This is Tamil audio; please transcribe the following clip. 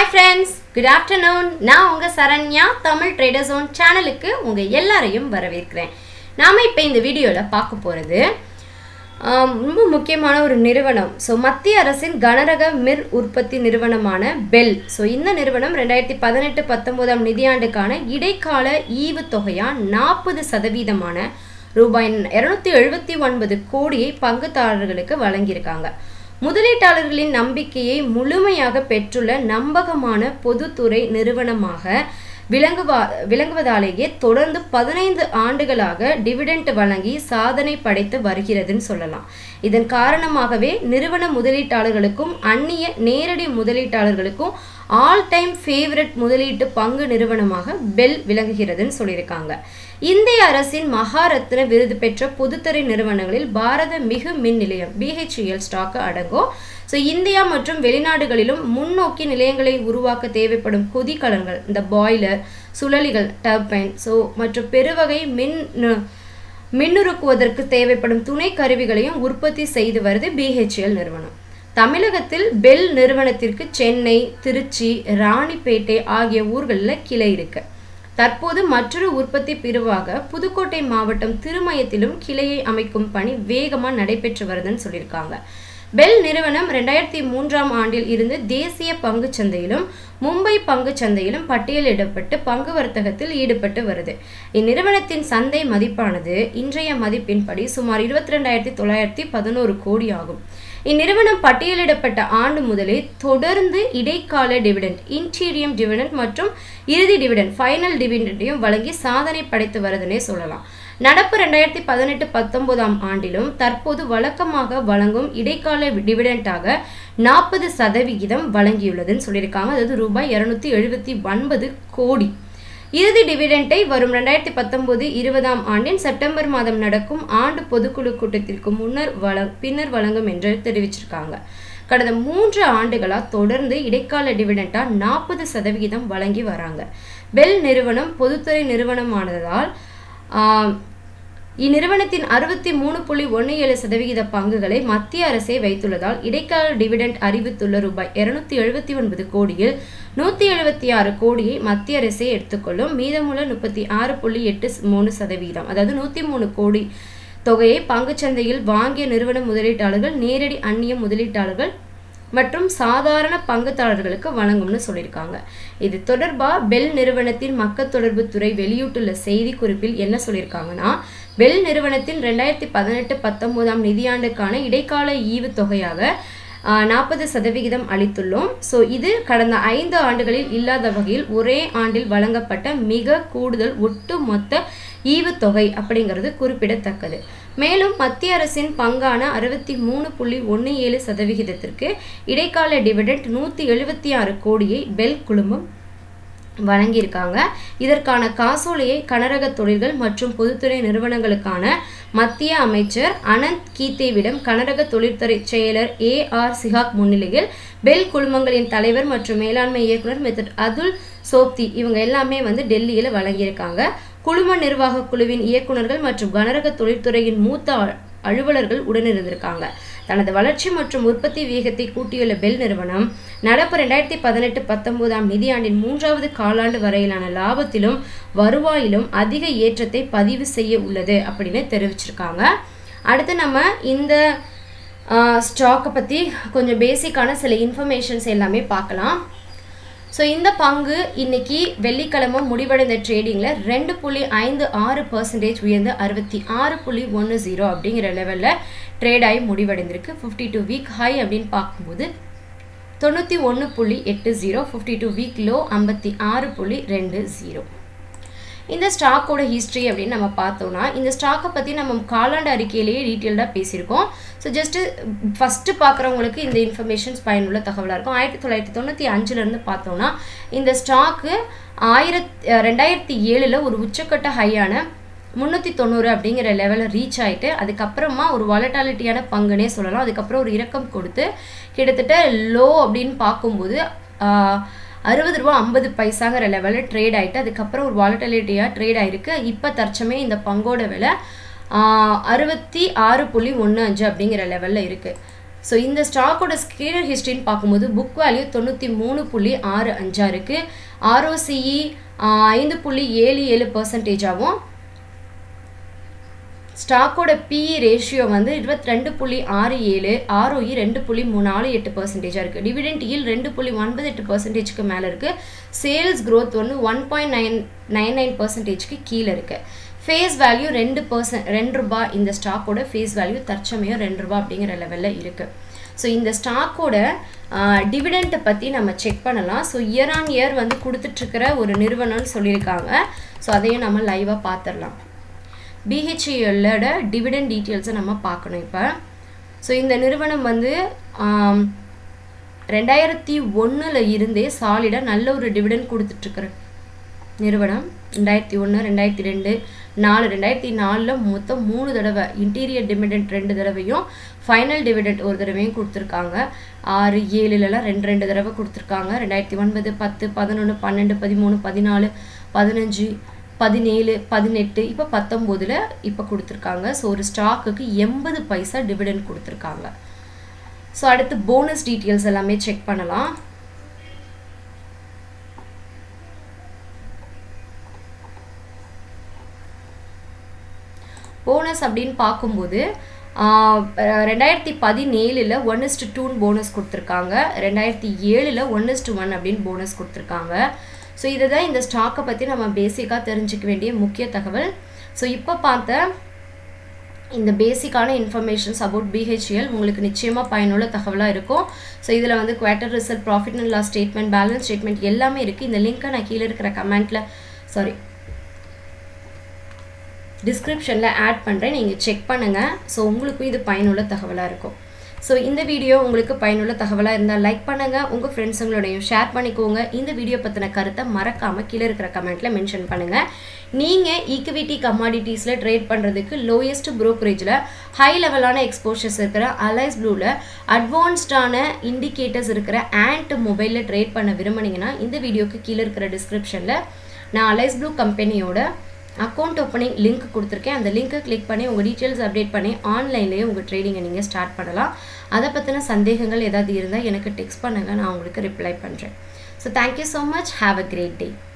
ஃப்ரெண்ட்ஸ் குட் ஆஃப்டர்நூன் நான் உங்கள் சரண்யா தமிழ் ட்ரேடர் ஜோன் சேனலுக்கு உங்கள் எல்லாரையும் வரவேற்கிறேன் நாம் இப்போ இந்த வீடியோவில் பார்க்க போகிறது ரொம்ப முக்கியமான ஒரு நிறுவனம் ஸோ மத்திய அரசின் கனரக மிர் உற்பத்தி நிறுவனமான பெல் ஸோ இந்த நிறுவனம் ரெண்டாயிரத்தி பதினெட்டு பத்தொம்போதாம் நிதியாண்டுக்கான இடைக்கால ஈவு தொகையாக நாற்பது சதவீதமான ரூபாய் இரநூத்தி எழுபத்தி ஒன்பது கோடியை பங்குதாரர்களுக்கு வழங்கியிருக்காங்க முதலீட்டாளர்களின் நம்பிக்கையை முழுமையாக பெற்றுள்ள நம்பகமான பொதுத்துறை நிறுவனமாக விளங்குவா விளங்குவதாலேயே தொடர்ந்து பதினைந்து ஆண்டுகளாக டிவிடெண்ட் வழங்கி சாதனை படைத்து வருகிறதுன்னு சொல்லலாம் இதன் காரணமாகவே நிறுவன முதலீட்டாளர்களுக்கும் அந்நிய நேரடி முதலீட்டாளர்களுக்கும் ஆல் டைம் ஃபேவரட் முதலீட்டு பங்கு நிறுவனமாக பெல் விளங்குகிறதுன்னு சொல்லியிருக்காங்க இந்திய அரசின் மகாரத்ன விருது பெற்ற பொதுத்துறை நிறுவனங்களில் பாரத மிகு மின் நிலையம் பிஹெச்இஎல் ஸ்டாக்கு அடங்கும் ஸோ இந்தியா மற்றும் வெளிநாடுகளிலும் முன்னோக்கி நிலையங்களை உருவாக்க தேவைப்படும் கொதிக்கலன்கள் இந்த பாய்லர் சுழலிகள் டர்பைன் ஸோ மற்றும் பெருவகை மின் மின்னுருக்குவதற்கு தேவைப்படும் துணை கருவிகளையும் உற்பத்தி செய்து வருது பிஹெச்எல் நிறுவனம் தமிழகத்தில் பெல் நிறுவனத்திற்கு சென்னை திருச்சி ராணிப்பேட்டை ஆகிய ஊர்களில் கிளை இருக்கு தற்போது மற்றொரு உற்பத்தி பிரிவாக புதுக்கோட்டை மாவட்டம் திருமயத்திலும் கிளையை அமைக்கும் பணி வேகமாக நடைபெற்று வருதுன்னு சொல்லியிருக்காங்க பெல் நிறுவனம் ரெண்டாயிரத்தி மூன்றாம் ஆண்டில் இருந்து தேசிய பங்கு சந்தையிலும் மும்பை பங்கு சந்தையிலும் பட்டியலிடப்பட்டு பங்கு வர்த்தகத்தில் ஈடுபட்டு வருது இந்நிறுவனத்தின் சந்தை மதிப்பானது இன்றைய மதிப்பின்படி சுமார் இருபத்தி ரெண்டாயிரத்தி தொள்ளாயிரத்தி பதினோரு கோடி ஆகும் இந்நிறுவனம் பட்டியலிடப்பட்ட ஆண்டு முதலே தொடர்ந்து இடைக்கால டிவிடெண்ட் இன்டீரியம் டிவிடெண்ட் மற்றும் இறுதி டிவிடெண்ட் ஃபைனல் டிவிடெண்டையும் வழங்கி சாதனை படைத்து வருதுன்னே சொல்லலாம் நடப்பு ரெண்டாயிரத்தி பதினெட்டு பத்தொன்பதாம் ஆண்டிலும் தற்போது வழக்கமாக வழங்கும் இடைக்கால டிவிடெண்டாக நாற்பது சதவிகிதம் வழங்கியுள்ளதுன்னு சொல்லியிருக்காங்க அதாவது ரூபாய் இரநூத்தி எழுபத்தி ஒன்பது கோடி இறுதி டிவிடெண்டை வரும் ரெண்டாயிரத்தி பத்தொன்பது இருபதாம் ஆண்டின் செப்டம்பர் மாதம் நடக்கும் ஆண்டு பொதுக்குழு கூட்டத்திற்கு முன்னர் வழ பின்னர் வழங்கும் என்று தெரிவிச்சிருக்காங்க கடந்த மூன்று ஆண்டுகளாக தொடர்ந்து இடைக்கால டிவிடெண்டா நாற்பது சதவிகிதம் வழங்கி வராங்க பெல் நிறுவனம் பொதுத்துறை நிறுவனமானதால் இந்நிறுவனத்தின் அறுபத்தி மூணு புள்ளி ஒன்று ஏழு சதவிகித பங்குகளை மத்திய அரசே வைத்துள்ளதால் இடைக்கால டிவிடெண்ட் அறிவித்துள்ள ரூபாய் இருநூத்தி எழுபத்தி ஒன்பது கோடியில் நூற்றி எழுபத்தி ஆறு கோடியை மத்திய அரசே எடுத்துக்கொள்ளும் மீதமுள்ள முப்பத்தி ஆறு புள்ளி எட்டு மூணு சதவீதம் அதாவது நூற்றி மூணு கோடி தொகையை பங்குச்சந்தையில் வாங்கிய நிறுவன முதலீட்டாளர்கள் நேரடி அந்நிய முதலீட்டாளர்கள் மற்றும் சாதாரண பங்குதாரர்களுக்கு வழங்கும்னு சொல்லியிருக்காங்க இது தொடர்பாக பெல் நிறுவனத்தின் மக்கள் தொடர்பு துறை வெளியிட்டுள்ள செய்தி குறிப்பில் என்ன சொல்லியிருக்காங்கன்னா பெல் நிறுவனத்தின் ரெண்டாயிரத்தி பதினெட்டு பத்தொன்பதாம் நிதியாண்டுக்கான இடைக்கால ஈவு தொகையாக நாற்பது சதவிகிதம் அளித்துள்ளோம் ஸோ இது கடந்த ஐந்து ஆண்டுகளில் இல்லாத வகையில் ஒரே ஆண்டில் வழங்கப்பட்ட மிக கூடுதல் ஒட்டு மொத்த ஈவுத்தொகை அப்படிங்கிறது குறிப்பிடத்தக்கது மேலும் மத்திய அரசின் பங்கான அறுபத்தி மூணு புள்ளி ஒன்று ஏழு சதவிகிதத்திற்கு இடைக்கால டிவிடெண்ட் நூற்றி எழுபத்தி ஆறு கோடியை பெல் குழுமம் வழங்கியிருக்காங்க இதற்கான காசோலையை கனரக தொழில்கள் மற்றும் பொதுத்துறை நிறுவனங்களுக்கான மத்திய அமைச்சர் அனந்த் கீத்தேவிடம் கனரக தொழில்துறை செயலர் ஏ ஆர் சிஹாக் முன்னிலையில் பெல் குழுமங்களின் தலைவர் மற்றும் மேலாண்மை இயக்குனர் மிஸ்டர் அதுல் சோப்தி இவங்க எல்லாமே வந்து டெல்லியில் வழங்கியிருக்காங்க குழும நிர்வாக குழுவின் இயக்குநர்கள் மற்றும் கனரக தொழில்துறையின் மூத்த அலுவலர்கள் உடனிருந்திருக்காங்க தனது வளர்ச்சி மற்றும் உற்பத்தி வேகத்தை கூட்டியுள்ள பெல் நிறுவனம் நடப்பு ரெண்டாயிரத்தி பதினெட்டு பத்தொன்பதாம் நிதியாண்டின் மூன்றாவது காலாண்டு வரையிலான லாபத்திலும் வருவாயிலும் அதிக ஏற்றத்தை பதிவு செய்ய உள்ளது அப்படின்னு தெரிவிச்சிருக்காங்க அடுத்து நம்ம இந்த ஸ்டாக்கை பற்றி கொஞ்சம் பேசிக்கான சில இன்ஃபர்மேஷன்ஸ் எல்லாமே பார்க்கலாம் ஸோ இந்த பங்கு இன்னைக்கு வெள்ளிக்கிழமை முடிவடைந்த ட்ரேடிங்கில் ரெண்டு புள்ளி ஐந்து ஆறு பர்சன்டேஜ் உயர்ந்து அறுபத்தி ஆறு புள்ளி ஒன்று ஜீரோ அப்படிங்கிற லெவலில் ட்ரேட் ஆகி முடிவடைந்திருக்கு ஃபிஃப்டி டூ வீக் ஹை அப்படின்னு பார்க்கும்போது தொண்ணூற்றி ஒன்று புள்ளி எட்டு zero fifty two week low ஐம்பத்தி ஆறு புள்ளி ரெண்டு ஜீரோ இந்த ஸ்டாக்கோட ஹிஸ்ட்ரி அப்படின்னு நம்ம பார்த்தோம்னா இந்த ஸ்டாக்கை பற்றி நம்ம காலாண்டு அறிக்கையிலேயே டீட்டெயில்டாக பேசியிருக்கோம் ஸோ ஜஸ்ட்டு ஃபஸ்ட்டு பார்க்குறவங்களுக்கு இந்த இன்ஃபர்மேஷன்ஸ் பயனுள்ள தகவலாக இருக்கும் ஆயிரத்தி தொள்ளாயிரத்தி தொண்ணூற்றி அஞ்சுலேருந்து பார்த்தோம்னா இந்த ஸ்டாக்கு ஆயிரத் ரெண்டாயிரத்தி ஏழில் ஒரு உச்சக்கட்ட ஹையான முந்நூற்றி தொண்ணூறு அப்படிங்கிற லெவலில் ரீச் ஆகிட்டு அதுக்கப்புறமா ஒரு வாலட்டாலிட்டியான பங்குனே சொல்லலாம் அதுக்கப்புறம் ஒரு இறக்கம் கொடுத்து கிட்டத்தட்ட லோ அப்படின்னு பார்க்கும்போது அறுபது ரூபா ஐம்பது பைசாங்கிற லெவலில் ட்ரேட் ஆகிட்டு அதுக்கப்புறம் ஒரு வாலட்டிலிட்டியாக ட்ரேட் ஆகிருக்கு இப்போ தற்சமயம் இந்த பங்கோட விலை அறுபத்தி ஆறு புள்ளி ஒன்று அஞ்சு அப்படிங்கிற லெவலில் இருக்குது ஸோ இந்த ஸ்டாக்கோட ஸ்கீனர் ஹிஸ்ட்ரின்னு பார்க்கும்போது புக் வேல்யூ தொண்ணூற்றி மூணு புள்ளி ஆறு அஞ்சா இருக்குது ஆர்ஓசிஇ ஐந்து புள்ளி ஏழு ஏழு பர்சன்டேஜாகவும் ஸ்டாக்கோட பிஇ ரேஷியோ வந்து இருபத்தி ரெண்டு புள்ளி ஆறு ஏழு ஆர்ஓஇ ரெண்டு புள்ளி மூணு நாலு எட்டு பர்சன்டேஜாக இருக்குது டிவிடெண்ட் ஈல் ரெண்டு புள்ளி ஒன்பது எட்டு பர்சன்டேஜ்க்கு மேலே இருக்குது சேல்ஸ் க்ரோத் வந்து one point nine nine nine பர்சன்டேஜ்க்கு கீழே இருக்குது ஃபேஸ் வேல்யூ ரெண்டு பர்சன்ட் ரெண்டு ரூபா இந்த ஸ்டாக்கோட ஃபேஸ் வேல்யூ தற்சமயம் ரெண்டு ரூபா அப்படிங்கிற லெவலில் இருக்குது ஸோ இந்த ஸ்டாக்கோட டிவிடெண்ட்டை பற்றி நம்ம செக் பண்ணலாம் ஸோ இயர் ஆன் இயர் வந்து கொடுத்துட்ருக்கிற ஒரு நிறுவனம்னு சொல்லியிருக்காங்க ஸோ அதையும் நம்ம லைவாக பார்த்துடலாம் பிஹெச்இஎல்லோட டிவிடெண்ட் டீட்டெயில்ஸை நம்ம பார்க்கணும் இப்போ ஸோ இந்த நிறுவனம் வந்து ரெண்டாயிரத்தி ஒன்றில் இருந்தே சாலிடாக நல்ல ஒரு டிவிடெண்ட் கொடுத்துட்ருக்குற நிறுவனம் ரெண்டாயிரத்தி ஒன்று ரெண்டாயிரத்தி ரெண்டு நாலு ரெண்டாயிரத்தி நாலில் மொத்தம் மூணு தடவை இன்டீரியர் டிவிடெண்ட் ரெண்டு தடவையும் ஃபைனல் டிவிடெண்ட் ஒரு தடவையும் கொடுத்துருக்காங்க ஆறு ஏழுலலாம் ரெண்டு ரெண்டு தடவை கொடுத்துருக்காங்க ரெண்டாயிரத்தி ஒன்பது பத்து பதினொன்று பன்னெண்டு பதிமூணு பதினாலு பதினஞ்சு பதினேழு பதினெட்டு இப்போ பத்தொம்போதில் இப்போ கொடுத்துருக்காங்க ஸோ ஒரு ஸ்டாக்குக்கு எண்பது பைசா டிவிடெண்ட் கொடுத்துருக்காங்க ஸோ அடுத்து போனஸ் டீட்டெயில்ஸ் எல்லாமே செக் பண்ணலாம் போனஸ் அப்படின்னு பார்க்கும்போது ரெண்டாயிரத்தி பதினேழில் ஒன் இஸ்டு டூன் போனஸ் கொடுத்துருக்காங்க ரெண்டாயிரத்தி ஏழில் ஒன் இஸ்டு ஒன் அப்படின்னு போனஸ் கொடுத்துருக்காங்க ஸோ இதை தான் இந்த ஸ்டாக்கை பற்றி நம்ம பேசிக்காக தெரிஞ்சுக்க வேண்டிய முக்கிய தகவல் ஸோ இப்போ பார்த்த இந்த பேசிக்கான இன்ஃபர்மேஷன்ஸ் அபவுட் பிஹெச்எல் உங்களுக்கு நிச்சயமாக பயனுள்ள தகவலாக இருக்கும் ஸோ இதில் வந்து quarter result profit and loss statement balance statement எல்லாமே இருக்குது இந்த லிங்க்கை நான் கீழே இருக்கிற கமெண்ட்டில் சாரி டிஸ்கிரிப்ஷனில் ஆட் பண்ணுறேன் நீங்கள் செக் பண்ணுங்கள் ஸோ உங்களுக்கும் இது பயனுள்ள தகவலாக இருக்கும் ஸோ இந்த வீடியோ உங்களுக்கு பயனுள்ள தகவலாக இருந்தால் லைக் பண்ணுங்கள் உங்கள் ஃப்ரெண்ட்ஸுங்களோடையும் ஷேர் பண்ணிக்கோங்க இந்த வீடியோ பற்றின கருத்தை மறக்காமல் கீழே இருக்கிற கமெண்ட்டில் மென்ஷன் பண்ணுங்கள் நீங்கள் ஈக்விட்டி கமாடிட்டிஸில் ட்ரேட் பண்ணுறதுக்கு லோயஸ்ட் ப்ரோக்கரேஜில் ஹை லெவலான எக்ஸ்போஷர்ஸ் இருக்கிற அலைஸ் ப்ளூவில் அட்வான்ஸ்டான இண்டிகேட்டர்ஸ் இருக்கிற ஆண்ட் மொபைலில் ட்ரேட் பண்ண விரும்புனீங்கன்னா இந்த வீடியோக்கு கீழே இருக்கிற டிஸ்கிரிப்ஷனில் நான் அலைஸ் ப்ளூ கம்பெனியோட அக்கௌண்ட் ஓப்பனிங் லிங்க் கொடுத்துருக்கேன் அந்த லிங்க்கை கிளிக் பண்ணி உங்கள் டீட்டெயில்ஸ் அப்டேட் பண்ணி ஆன்லைன்லேயே உங்கள் ட்ரேடிங்கை நீங்கள் ஸ்டார்ட் பண்ணலாம் அதை பற்றின சந்தேகங்கள் ஏதாவது இருந்தால் எனக்கு டெக்ஸ்ட் பண்ணுங்கள் நான் உங்களுக்கு ரிப்ளை பண்ணுறேன் so thank you so much have a great day